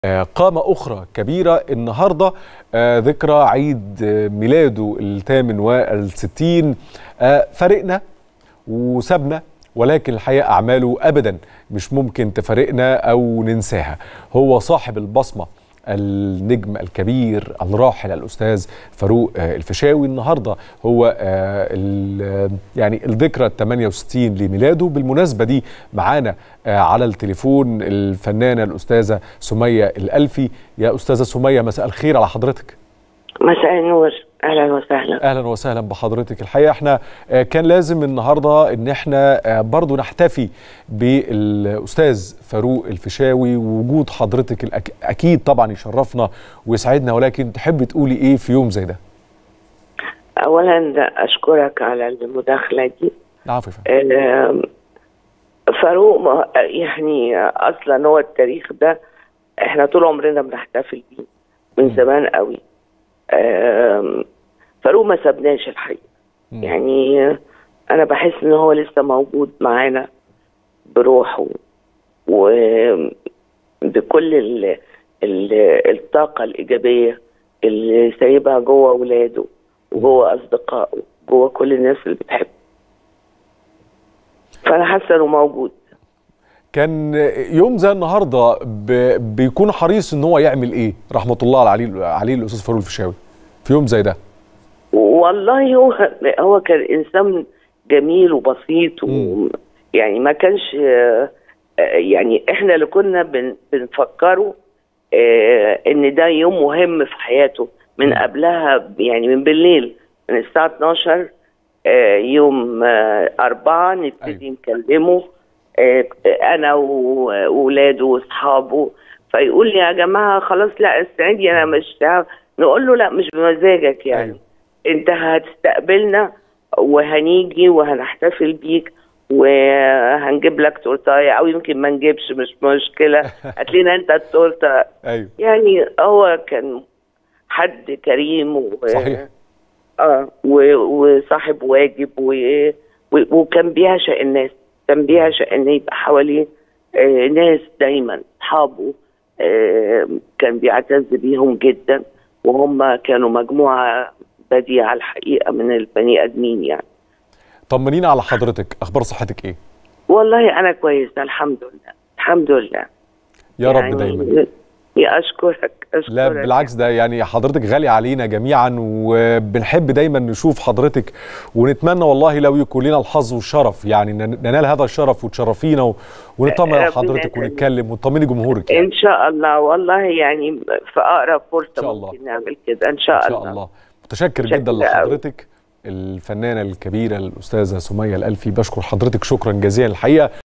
قامة أخرى كبيرة النهاردة ذكرى عيد ميلاده الثامن والستين فرقنا وسابنا ولكن الحقيقة أعماله أبدا مش ممكن تفارقنا أو ننساها هو صاحب البصمة النجم الكبير الراحل الأستاذ فاروق الفيشاوي النهاردة هو يعني الذكرى ال 68 لميلاده بالمناسبة دي معانا على التليفون الفنانة الأستاذة سمية الألفي يا أستاذة سمية مساء الخير على حضرتك مساء النور اهلا وسهلا اهلا وسهلا بحضرتك الحقيقه احنا كان لازم النهارده ان احنا برضو نحتفي بالاستاذ فاروق الفيشاوي ووجود حضرتك اكيد طبعا يشرفنا ويسعدنا ولكن تحب تقولي ايه في يوم زي ده اولا اشكرك على المداخله دي العفو فاروق يعني اصلا هو التاريخ ده احنا طول عمرنا بنحتفل بيه من زمان قوي فاروق ما سابناش الحقيقه يعني انا بحس ان هو لسه موجود معانا بروحه وبكل ال ال الطاقه الايجابيه اللي سايبها جوه اولاده وجوه اصدقائه جوه كل الناس اللي بتحبه فانا حاسه انه موجود كان يوم زي النهارده بيكون حريص ان هو يعمل ايه رحمه الله عليه عليه الاستاذ فاروق الفيشاوي في يوم زي ده والله هو هو كان انسان جميل وبسيط و يعني ما كانش يعني احنا اللي كنا بن بنفكره ان ده يوم مهم في حياته من قبلها يعني من بالليل من الساعه 12 يوم أربعة نبتدي أيوة. نكلمه انا واولاده واصحابه فيقول لي يا جماعه خلاص لا استعدي انا مش نقول له لا مش بمزاجك يعني أيوه. انت هتستقبلنا وهنيجي وهنحتفل بيك وهنجيب لك تورتايه او يمكن ما نجيبش مش مشكله هات لنا انت التورته أيوه. يعني هو كان حد كريم و... صحيح اه و... وصاحب واجب و... و... وكان بيعشق الناس كان بيعشق ان يبقى حواليه آه ناس دايما اصحابه آه كان بيعتز بيهم جدا وهم كانوا مجموعه بديعه الحقيقه من البني ادمين يعني طمنينا على حضرتك اخبار صحتك ايه والله انا كويسه الحمد لله الحمد لله يا يعني رب دايما يا اشكرك اشكرك لا بالعكس ده يعني حضرتك غالي علينا جميعا وبنحب دايما نشوف حضرتك ونتمنى والله لو يكون لنا الحظ والشرف يعني ننال هذا الشرف وتشرفينا ونطمن على حضرتك ونتكلم ونطمني جمهورك يعني. ان شاء الله والله يعني في اقرب فرصه ممكن نعمل كده ان شاء الله ان شاء الله متشكر جدا لحضرتك الفنانه الكبيره الاستاذه سميه الالفي بشكر حضرتك شكرا جزيلا الحقيقه